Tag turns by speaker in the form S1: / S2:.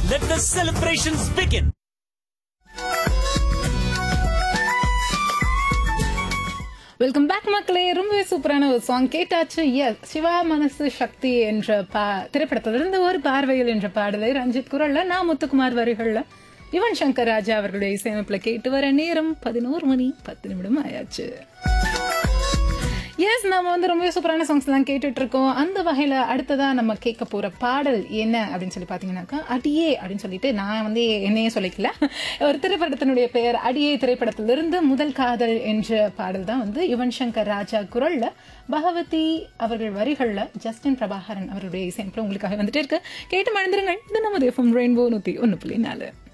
S1: Let the celebrations begin.
S2: Welcome back மக்களே ரொம்பவே சூப்பரான ஒரு சாங் கேட்டாச்சு எஸ் சிவா மனசு சக்தி என்ற பா திரைப்படத்திலிருந்து ஒரு பார்வையில் என்ற பாடலை ரஞ்சித் குரல்ல நான் முத்துக்குமார் வரிகள்ல யுவன் சங்கர் ராஜா அவர்களுடைய இசையமைப்புல கேட்டு வர நேரம் பதினோரு மணி பத்து நிமிடம் ஆயாச்சு எஸ் நம்ம வந்து ரொம்ப சூப்பரான சாங்ஸ் எல்லாம் கேட்டுட்டு இருக்கோம் அந்த வகையில அடுத்ததா நம்ம கேட்க போற பாடல் என்ன அப்படின்னு சொல்லி பாத்தீங்கன்னாக்கா அடியே அப்படின்னு சொல்லிட்டு நான் வந்து என்னையே சொல்லிக்கல ஒரு திரைப்படத்தினுடைய பெயர் அடியே திரைப்படத்திலிருந்து முதல் காதல் என்ற பாடல் தான் வந்து யுவன் சங்கர் ராஜா குரல்ல பகவதி அவர்கள் வரிகள்ல ஜஸ்டின் பிரபாகரன் அவருடைய இசையமைப்பு உங்களுக்காக வந்துட்டே இருக்கு கேட்டு மறந்துருங்கள் இது நமது எஃப்எம் ரெயின்போ நூத்தி ஒன்னு புள்ளி நாலு